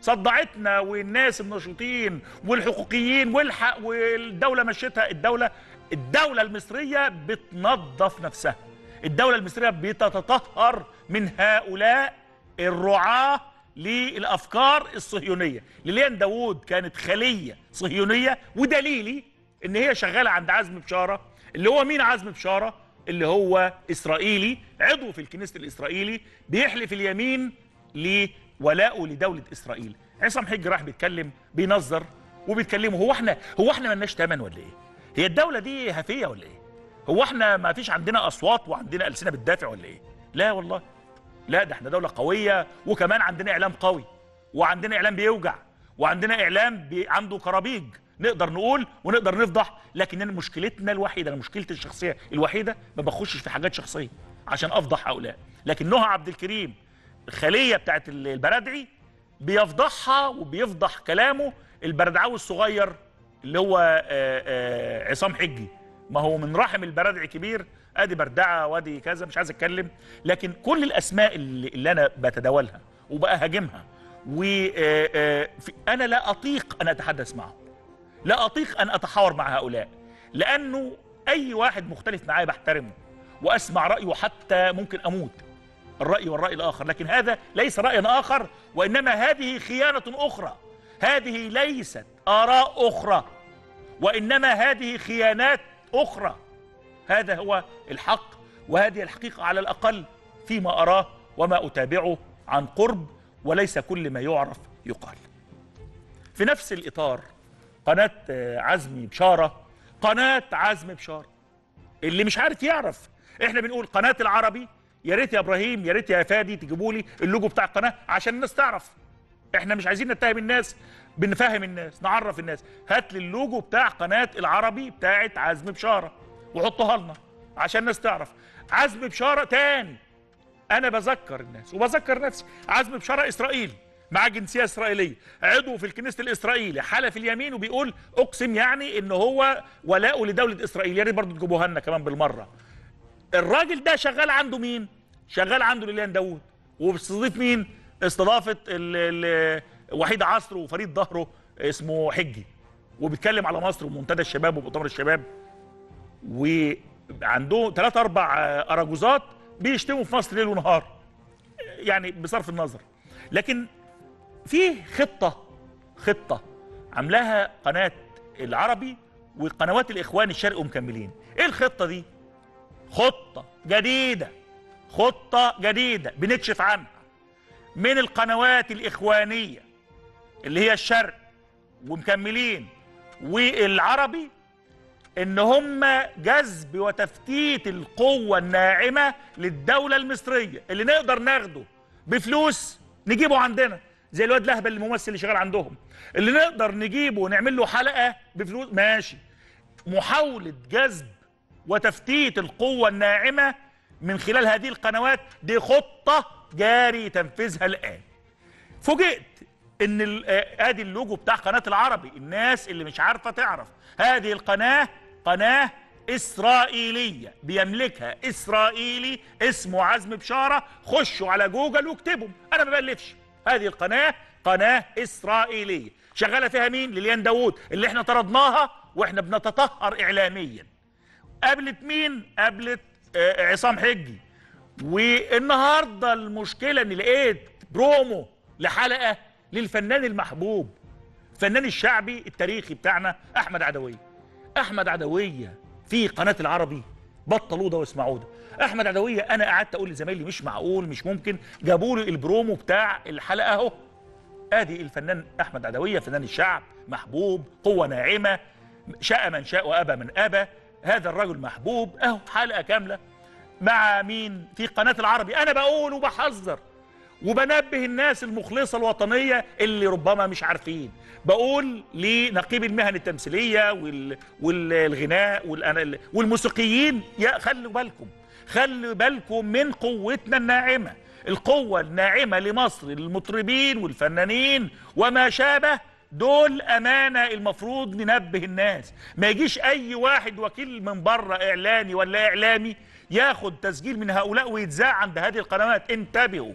صدعتنا والناس النشيطين والحقوقيين والحق والدوله مشيتها الدوله الدوله المصريه بتنظف نفسها الدوله المصريه بتتطهر من هؤلاء الرعاه للافكار الصهيونيه ليليان داوود كانت خليه صهيونيه ودليلي ان هي شغاله عند عزمي بشاره اللي هو مين عزمي بشاره اللي هو اسرائيلي عضو في الكنيسه الاسرائيلي بيحلف اليمين لولائه لدوله اسرائيل عصام حج راح بيتكلم بينظر وبيتكلموا هو احنا هو احنا مالناش تمن ولا ايه هي الدوله دي هفيه ولا ايه هو احنا ما فيش عندنا اصوات وعندنا السنه بتدافع ولا ايه لا والله لا ده احنا دوله قويه وكمان عندنا اعلام قوي وعندنا اعلام بيوجع وعندنا اعلام بي عنده كرابيج نقدر نقول ونقدر نفضح لكن أنا مشكلتنا الوحيده انا مشكلتي الشخصيه الوحيده ما بخشش في حاجات شخصيه عشان افضح هؤلاء لكن نهى عبد الكريم الخليه بتاعت البرادعي بيفضحها وبيفضح كلامه البردعاوي الصغير اللي هو آه، آه، عصام حجي ما هو من رحم البرادعي كبير ادي بردعه وادي كذا مش عايز اتكلم لكن كل الاسماء اللي, اللي انا بتداولها وبهاجمها وانا لا اطيق ان اتحدث معهم لا اطيق ان اتحاور مع هؤلاء لانه اي واحد مختلف معايا بحترمه واسمع رايه حتى ممكن اموت الراي والراي الاخر لكن هذا ليس رايا اخر وانما هذه خيانه اخرى هذه ليست اراء اخرى وانما هذه خيانات اخرى هذا هو الحق وهذه الحقيقه على الاقل فيما اراه وما اتابعه عن قرب وليس كل ما يعرف يقال في نفس الاطار قناه آه، عزمي بشاره قناه عزمي بشاره اللي مش عارف يعرف احنا بنقول قناه العربي يا ريت يا ابراهيم يا ريت يا فادي تجيبوا لي اللوجو بتاع القناه عشان الناس تعرف احنا مش عايزين نتهم الناس بنفهم الناس نعرف الناس هات لي اللوجو بتاع قناه العربي بتاعت عزم بشاره وحطوها لنا عشان الناس تعرف عزم بشاره تاني انا بذكر الناس وبذكر نفسي عزم بشاره اسرائيلي مع جنسيه اسرائيليه عضو في الكنيسه الاسرائيلي حلف اليمين وبيقول اقسم يعني ان هو ولاؤه لدوله اسرائيل يا ريت برضه تجيبوها لنا كمان بالمره الراجل ده شغال عنده مين شغال عنده ليليان داوود وبيستضيف مين استضافه ال- ال- وحيد عصر وفريد ظهره اسمه حجي وبيتكلم على مصر ومنتدى الشباب ومؤتمر الشباب وعنده ثلاث اربع آه، اراجوزات بيشتموا في مصر ليل ونهار يعني بصرف النظر لكن في خطه خطه عاملاها قناه العربي وقنوات الاخوان الشرقي ومكملين ايه الخطه دي خطه جديده خطه جديده بنكشف عنها من القنوات الاخوانيه اللي هي الشرق ومكملين والعربي ان هم جذب وتفتيت القوه الناعمه للدوله المصريه اللي نقدر ناخده بفلوس نجيبه عندنا زي الواد لهبل الممثل اللي شغال عندهم اللي نقدر نجيبه ونعمل له حلقه بفلوس ماشي محاوله جذب وتفتيت القوه الناعمه من خلال هذه القنوات دي خطه جاري تنفيذها الان فوجئت ان ال- آه، ادي اللوجو بتاع قناه العربي الناس اللي مش عارفه تعرف هذه القناه قناه اسرائيليه بيملكها اسرائيلي اسمه عزم بشاره خشوا على جوجل واكتبوا انا ما بألفش هذه القناه قناه اسرائيليه شغاله فيها مين ليليان داوود اللي احنا طردناها واحنا بنتطهر اعلاميا قابلت مين قابلت آه، عصام حجي والنهارده المشكله اني لقيت برومو لحلقه للفنان المحبوب الفنان الشعبي التاريخي بتاعنا احمد عدويه احمد عدويه في قناه العربي بطلوا ده واسمعوا ده احمد عدويه انا قعدت اقول لزمايلي مش معقول مش ممكن جابوا لي البرومو بتاع الحلقه اهو ادي الفنان احمد عدويه فنان الشعب محبوب قوه ناعمه شاء من شاء وابى من ابى هذا الرجل محبوب اهو حلقه كامله مع مين في قناه العربي انا بقول وبحذر وبنبه الناس المخلصه الوطنيه اللي ربما مش عارفين بقول لنقيب المهن التمثيليه وال... والغناء والأنا... والموسيقيين يا خلوا بالكم خلوا بالكم من قوتنا الناعمه القوه الناعمه لمصر للمطربين والفنانين وما شابه دول امانه المفروض ننبه الناس ما يجيش اي واحد وكيل من بره اعلاني ولا اعلامي ياخد تسجيل من هؤلاء ويتذاع عند هذه القنوات انتبهوا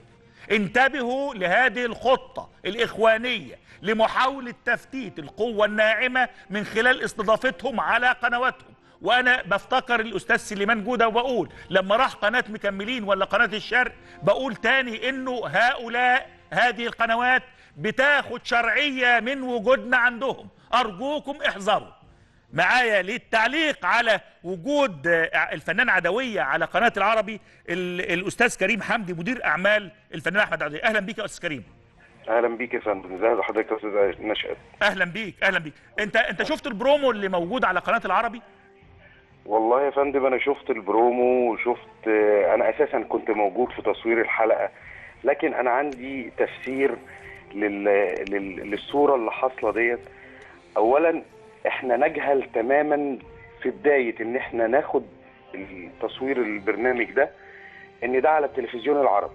انتبهوا لهذه الخطة الإخوانية لمحاولة تفتيت القوة الناعمة من خلال استضافتهم على قنواتهم وانا بفتكر الاستاذ سليمان جوده وبقول لما راح قناه مكملين ولا قناه الشرق بقول تاني انه هؤلاء هذه القنوات بتاخد شرعيه من وجودنا عندهم ارجوكم احذروا معايا للتعليق على وجود آه، الفنان عدويه على قناه العربي ال- الاستاذ كريم حمدي مدير اعمال الفنان احمد عدويه اهلا بيك يا استاذ كريم اهلا بيك يا فندم ازي حضرتك يا استاذ نشأت اهلا بيك اهلا بيك انت انت شفت البرومو اللي موجود على قناه العربي والله يا فندم انا شفت البرومو وشفت آه، انا اساسا كنت موجود في تصوير الحلقه لكن انا عندي تفسير لل... لل... للصوره اللي حاصله ديت اولا احنا نجهل تماما في بدايه ان احنا ناخد تصوير البرنامج ده ان ده على التلفزيون العربي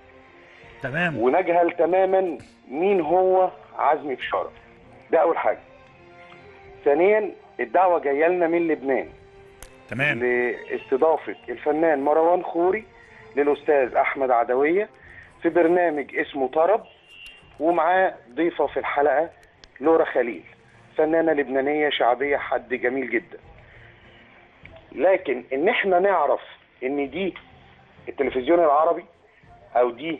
تمام ونجهل تماما مين هو عزمي بشارة ده اول حاجه ثانيا الدعوه جايه لنا من لبنان تمام لاستضافه الفنان مروان خوري للاستاذ احمد عدويه في برنامج اسمه طرب ومعاه ضيفه في الحلقه لورا خليل فنانه لبنانيه شعبيه حد جميل جدا لكن ان احنا نعرف ان دي التلفزيون العربي او دي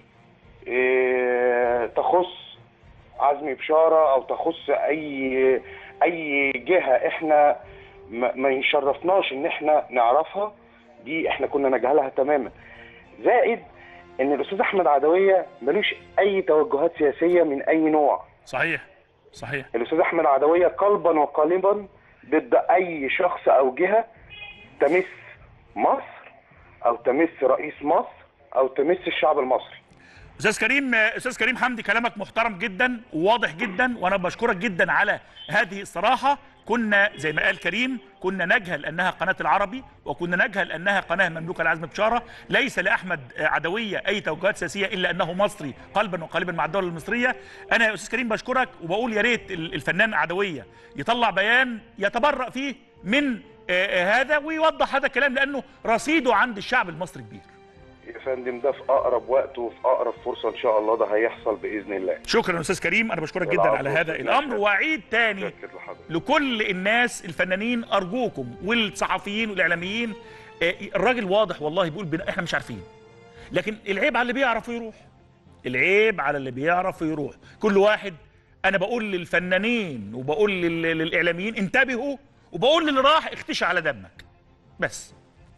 إيه، تخص عزمي بشاره او تخص اي اي جهه احنا ما ما يشرفناش ان احنا نعرفها دي احنا كنا نجهلها تماما زائد ان الاستاذ احمد عدويه ملوش اي توجهات سياسيه من اي نوع صحيح صحيح الاستاذ احمد عدويه قلبا وقالبا ضد اي شخص او جهه تمس مصر او تمس رئيس مصر او تمس الشعب المصري استاذ كريم استاذ كريم حمدي كلامك محترم جدا وواضح جدا وانا بشكرك جدا على هذه الصراحه كنا زي ما قال كريم كنا نجهل انها قناه العربي وكنا نجهل انها قناه مملوكه لعزم بشاره ليس لاحمد عدويه اي توجهات سياسيه الا انه مصري قلبا وقالبا مع الدوله المصريه انا يا استاذ كريم بشكرك وبقول يا ريت ال- الفنان عدويه يطلع بيان يتبرأ فيه من آه، آه، هذا ويوضح هذا الكلام لانه رصيده عند الشعب المصري كبير يا فندم ده في اقرب وقت وفي اقرب فرصه ان شاء الله ده هيحصل باذن الله شكرا استاذ كريم انا بشكرك جدا العفو على هذا أستاذ الامر نشأت. واعيد تاني شكرا لحضرتك لكل الناس الفنانين ارجوكم والصحفيين والاعلاميين آه، الراجل واضح والله بيقول بنا احنا مش عارفين لكن العيب على اللي بيعرف يروح العيب على اللي بيعرف يروح كل واحد انا بقول للفنانين وبقول لل- للاعلاميين انتبهوا وبقول للي راح اختشى على دمك بس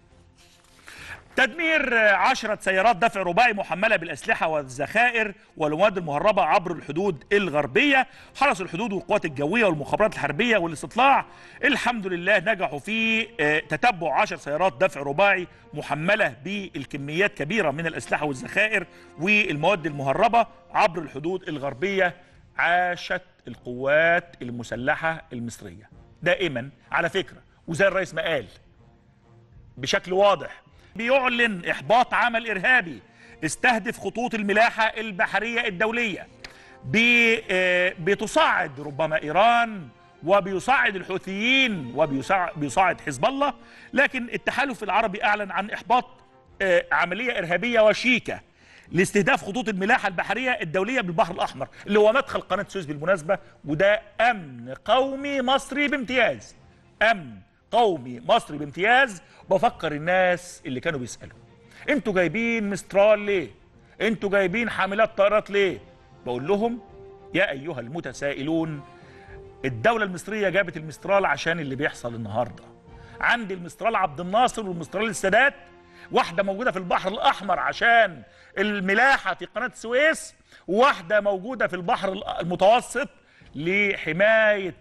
تدمير عشرة سيارات دفع رباعي محملة بالأسلحة والذخائر والمواد المهربة عبر الحدود الغربية حرس الحدود والقوات الجوية والمخابرات الحربية والاستطلاع الحمد لله نجحوا في آه، تتبع عشر سيارات دفع رباعي محملة بالكميات كبيرة من الأسلحة والذخائر والمواد المهربة عبر الحدود الغربية عاشت القوات المسلحة المصرية دائما على فكرة وزي الرئيس ما قال بشكل واضح بيعلن احباط عمل ارهابي استهدف خطوط الملاحه البحريه الدوليه بي- آه، بتصعد ربما ايران وبيصعد الحوثيين وبيصعد حزب الله لكن التحالف العربي اعلن عن احباط آه، عمليه ارهابيه وشيكه لاستهداف خطوط الملاحه البحريه الدوليه بالبحر الاحمر اللي هو مدخل قناه السويس بالمناسبه وده امن قومي مصري بامتياز امن قومي مصري بامتياز بفكر الناس اللي كانوا بيسالوا انتوا جايبين مسترال ليه انتوا جايبين حاملات طائرات ليه بقول لهم يا ايها المتسائلون الدوله المصريه جابت المسترال عشان اللي بيحصل النهارده عندي المسترال عبد الناصر والمسترال السادات واحده موجوده في البحر الاحمر عشان الملاحه في قناه السويس وواحده موجوده في البحر المتوسط لحمايه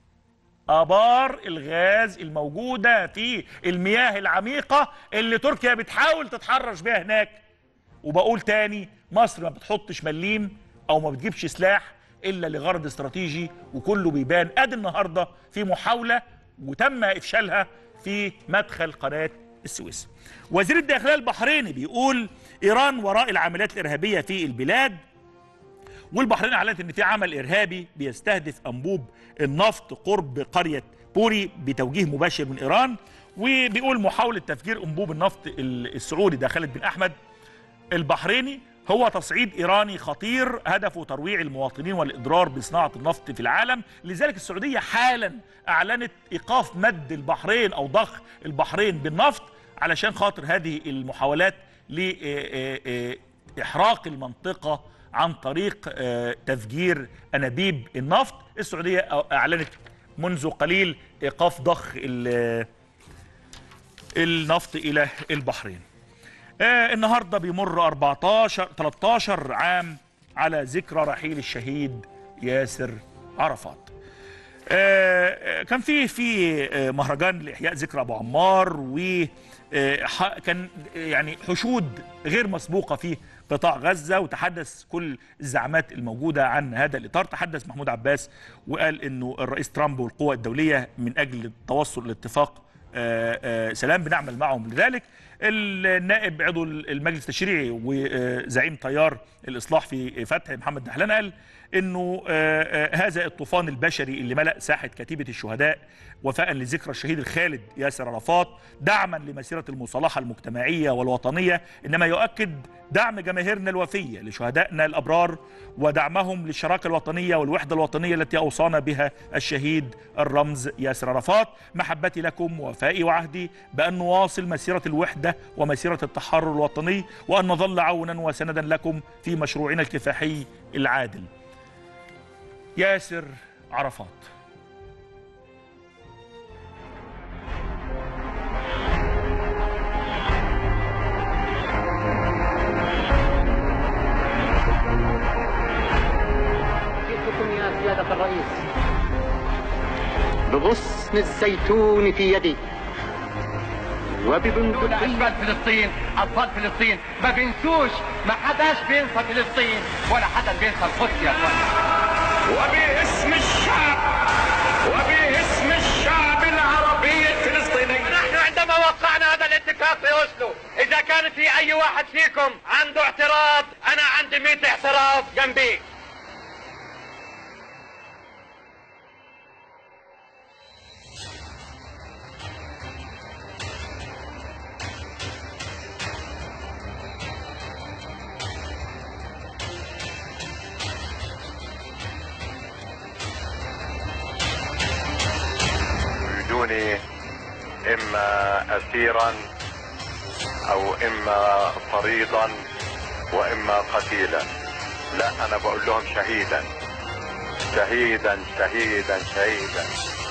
ابار الغاز الموجوده في المياه العميقه اللي تركيا بتحاول تتحرش بيها هناك وبقول تاني مصر ما بتحطش مليم او ما بتجيبش سلاح الا لغرض استراتيجي وكله بيبان ادي النهارده في محاوله وتم افشالها في مدخل قناه السويس. وزير الداخليه البحريني بيقول ايران وراء العمليات الارهابيه في البلاد والبحرين اعلنت ان في عمل ارهابي بيستهدف انبوب النفط قرب قريه بوري بتوجيه مباشر من ايران وبيقول محاوله تفجير انبوب النفط ال- السعودي ده خالد بن احمد البحريني هو تصعيد ايراني خطير هدفه ترويع المواطنين والاضرار بصناعه النفط في العالم لذلك السعوديه حالا اعلنت ايقاف مد البحرين او ضخ البحرين بالنفط علشان خاطر هذه المحاولات لاحراق المنطقه عن طريق آه، تفجير انابيب النفط السعوديه اعلنت منذ قليل ايقاف ضخ ال- النفط الى البحرين آه النهارده بيمر 14 13 عام على ذكرى رحيل الشهيد ياسر عرفات آه، آه، كان في في آه، مهرجان لاحياء ذكرى ابو عمار و آه، ح- كان يعني حشود غير مسبوقه في قطاع غزه وتحدث كل الزعامات الموجوده عن هذا الاطار تحدث محمود عباس وقال انه الرئيس ترامب والقوى الدوليه من اجل التوصل لاتفاق آه، آه، سلام بنعمل معهم لذلك النائب عضو المجلس التشريعي وزعيم تيار الاصلاح في فتح محمد دحلان قال انه آه، آه، هذا الطوفان البشري اللي ملا ساحه كتيبه الشهداء وفاء لذكرى الشهيد الخالد ياسر عرفات دعما لمسيره المصالحه المجتمعيه والوطنيه انما يؤكد دعم جماهيرنا الوفيه لشهدائنا الابرار ودعمهم للشراكه الوطنيه والوحده الوطنيه التي اوصانا بها الشهيد الرمز ياسر عرفات محبتي لكم ووفائي وعهدي بان نواصل مسيره الوحده ومسيره التحرر الوطني وان نظل عونا وسندا لكم في مشروعنا الكفاحي العادل ياسر عرفات جئتكم يا سيادة الرئيس بغصن الزيتون في يدي دول وببندقية اشبال فلسطين اطفال فلسطين ما بينسوش ما حداش بينسى فلسطين ولا حدا بينسى القدس يا اخوان وباسم الشعب وباسم الشعب العربي الفلسطيني نحن عندما وقعنا هذا الاتفاق في اوسلو اذا كان في اي واحد فيكم عنده اعتراض انا عندي 100 اعتراض جنبي يريدوني اما اسيرا او اما فريضا واما قتيلا لا انا بقول لهم شهيدا شهيدا شهيدا شهيدا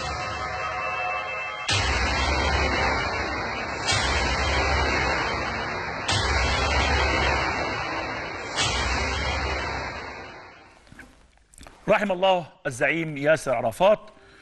رحم الله الزعيم ياسر عرفات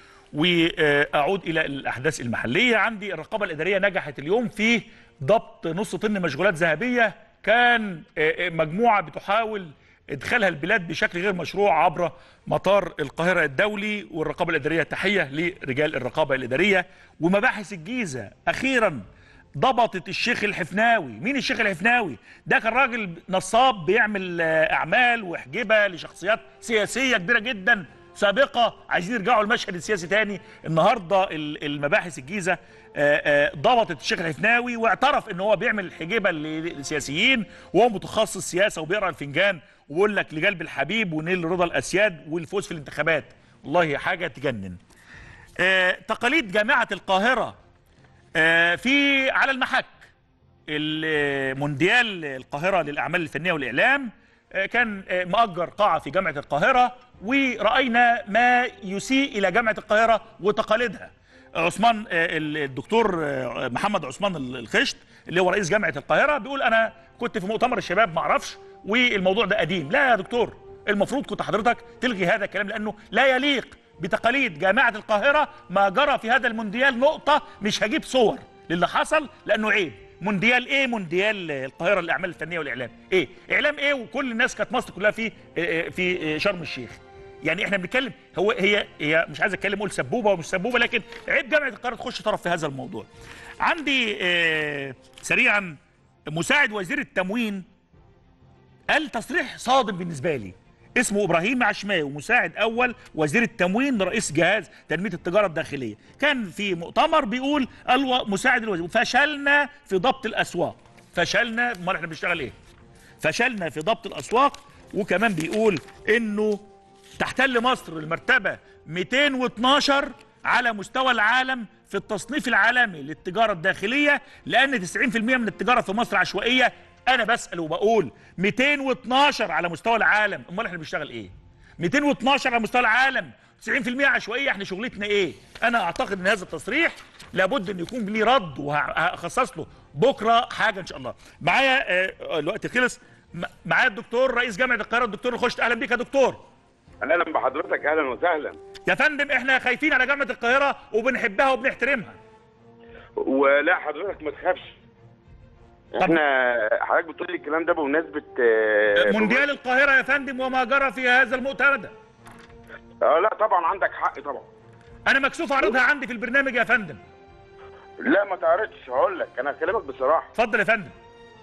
واعود الى الاحداث المحليه عندي الرقابه الاداريه نجحت اليوم في ضبط نص طن مشغولات ذهبيه كان آه، آه، مجموعه بتحاول ادخالها البلاد بشكل غير مشروع عبر مطار القاهره الدولي والرقابه الاداريه تحيه لرجال الرقابه الاداريه ومباحث الجيزه اخيرا ضبطت الشيخ الحفناوي مين الشيخ الحفناوي ده كان راجل نصاب بيعمل آه، اعمال وحجبه لشخصيات سياسيه كبيره جدا سابقه عايزين يرجعوا المشهد السياسي تاني النهارده ال- المباحث الجيزه آه، آه، ضبطت الشيخ الحفناوي واعترف ان هو بيعمل حجبه للسياسيين وهو متخصص سياسه وبيقرا الفنجان وبيقول لك لقلب الحبيب ونيل رضا الاسياد والفوز في الانتخابات والله حاجه تجنن آه، تقاليد جامعه القاهره آه، في على المحك المونديال القاهرة للأعمال الفنية والإعلام آه، كان آه، مأجر قاعة في جامعة القاهرة ورأينا ما يسيء إلى جامعة القاهرة وتقاليدها عثمان آه، الدكتور آه، محمد عثمان الخشت اللي هو رئيس جامعة القاهرة بيقول أنا كنت في مؤتمر الشباب ما أعرفش والموضوع ده قديم لا يا دكتور المفروض كنت حضرتك تلغي هذا الكلام لأنه لا يليق بتقاليد جامعة القاهرة ما جرى في هذا المونديال نقطة مش هجيب صور للي حصل لأنه عيب مونديال ايه مونديال القاهرة للأعمال الفنية والإعلام ايه إعلام ايه وكل الناس كانت مصر كلها في في شرم الشيخ يعني احنا بنتكلم هو هي هي مش عايز اتكلم اقول سبوبه ومش سبوبه لكن عيب جامعه القاهره تخش طرف في هذا الموضوع. عندي آه، سريعا مساعد وزير التموين قال تصريح صادم بالنسبه لي اسمه ابراهيم عشماوي مساعد اول وزير التموين رئيس جهاز تنميه التجاره الداخليه كان في مؤتمر بيقول الو مساعد الوزير فشلنا في ضبط الاسواق فشلنا امال احنا بنشتغل ايه فشلنا في ضبط الاسواق وكمان بيقول انه تحتل مصر المرتبه 212 على مستوى العالم في التصنيف العالمي للتجاره الداخليه لان 90% من التجاره في مصر عشوائيه انا بسال وبقول 212 على مستوى العالم امال احنا بنشتغل ايه 212 على مستوى العالم 90% عشوائيه احنا شغلتنا ايه انا اعتقد ان هذا التصريح لابد ان يكون ليه رد وهخصص له بكره حاجه ان شاء الله معايا آه، الوقت خلص م- معايا الدكتور رئيس جامعه القاهره الدكتور الخشت اهلا بيك يا دكتور اهلا بحضرتك اهلا وسهلا يا فندم احنا خايفين على جامعه القاهره وبنحبها وبنحترمها ولا حضرتك ما تخافش احنا حضرتك بتقول لي الكلام ده بمناسبه آه، مونديال القاهره يا فندم وما جرى في هذا المؤتمر ده اه لا طبعا عندك حق طبعا انا مكسوف اعرضها عندي في البرنامج يا فندم لا ما تعرضش هقول لك انا هكلمك بصراحه اتفضل يا فندم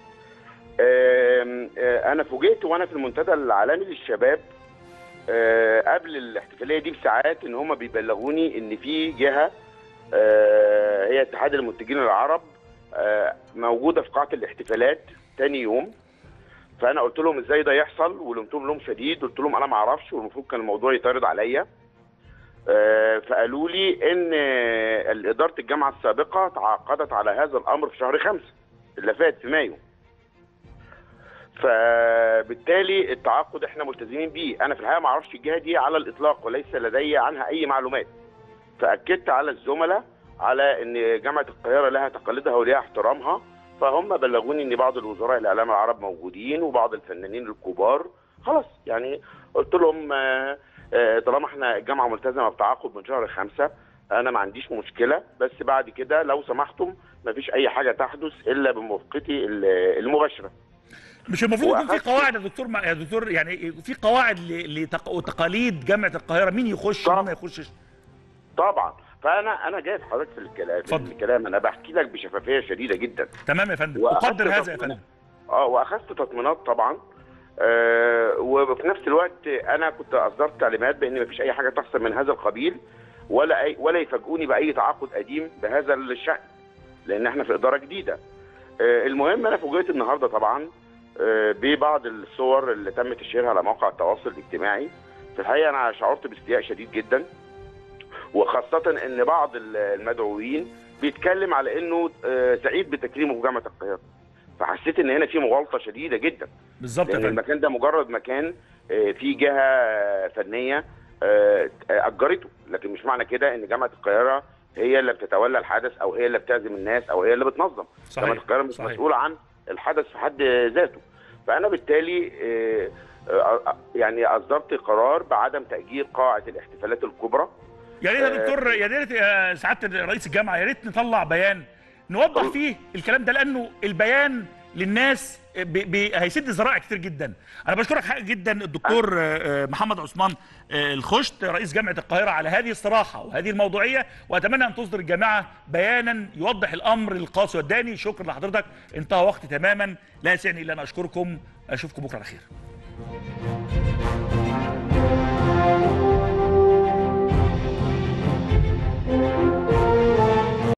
آم، آه، انا فوجئت وانا في المنتدى العالمي للشباب آه، قبل الاحتفاليه دي بساعات ان هم بيبلغوني ان في جهه آه، هي اتحاد المنتجين العرب آه، موجوده في قاعه الاحتفالات تاني يوم فانا قلت لهم ازاي ده يحصل ولمتهم لهم شديد قلت لهم انا ما اعرفش والمفروض كان الموضوع يتعرض عليا آه، فقالوا لي ان آه، اداره الجامعه السابقه تعاقدت على هذا الامر في شهر خمسة اللي فات في مايو فبالتالي التعاقد احنا ملتزمين بيه انا في الحقيقه ما اعرفش الجهه دي على الاطلاق وليس لدي عنها اي معلومات فاكدت على الزملاء على ان جامعه القاهره لها تقاليدها ولها احترامها فهم بلغوني ان بعض الوزراء الاعلام العرب موجودين وبعض الفنانين الكبار خلاص يعني قلت لهم آه، آه، طالما احنا الجامعه ملتزمه بتعاقد من شهر خمسة انا ما عنديش مشكله بس بعد كده لو سمحتم ما فيش اي حاجه تحدث الا بموافقتي ال- المباشره مش المفروض يكون في وأخذت- قواعد يا دكتور يا دكتور يعني في قواعد ل- لتق- وتقاليد جامعه القاهره مين يخش ومين ما يخشش طبعا فانا انا جاي حضرتك في الكلام في اتفضل. الكلام انا بحكي لك بشفافيه شديده جدا تمام يا فندم وأخدت اقدر هذا يا تطمينات. فندم اه واخذت تطمينات طبعا آه وفي نفس الوقت انا كنت اصدرت تعليمات بان مفيش اي حاجه تحصل من هذا القبيل ولا أي ولا يفاجئوني باي تعاقد قديم بهذا الشان لان احنا في اداره جديده آه المهم انا فوجئت النهارده طبعا آه ببعض الصور اللي تم تشهيرها على مواقع التواصل الاجتماعي في الحقيقه انا شعرت باستياء شديد جدا وخاصه ان بعض المدعوين بيتكلم على انه آه سعيد بتكريمه في جامعه القاهره فحسيت ان هنا في مغالطه شديده جدا بالظبط يا لان فندم المكان ده مجرد مكان آه، في جهه آه، فنيه آه، اجرته لكن مش معنى كده ان جامعه القاهره هي اللي بتتولى الحدث او هي اللي بتعزم الناس او هي اللي بتنظم صحيح، جامعه القاهره مش صحيح. مسؤوله عن الحدث في حد ذاته فانا بالتالي آه، آه، آه، يعني اصدرت قرار بعدم تاجيل قاعه الاحتفالات الكبرى يا ريت يا دكتور يا ريت يا سعاده رئيس الجامعه يا ريت نطلع بيان نوضح فيه الكلام ده لانه البيان للناس بي بي هيسد ذرائع كتير جدا انا بشكرك حق جدا الدكتور آه، آه، محمد عثمان آه، الخشت رئيس جامعه القاهره على هذه الصراحه وهذه الموضوعيه واتمنى ان تصدر الجامعه بيانا يوضح الامر القاسي والداني شكرا لحضرتك انتهى وقتي تماما لا يسعني الا ان اشكركم اشوفكم بكره على خير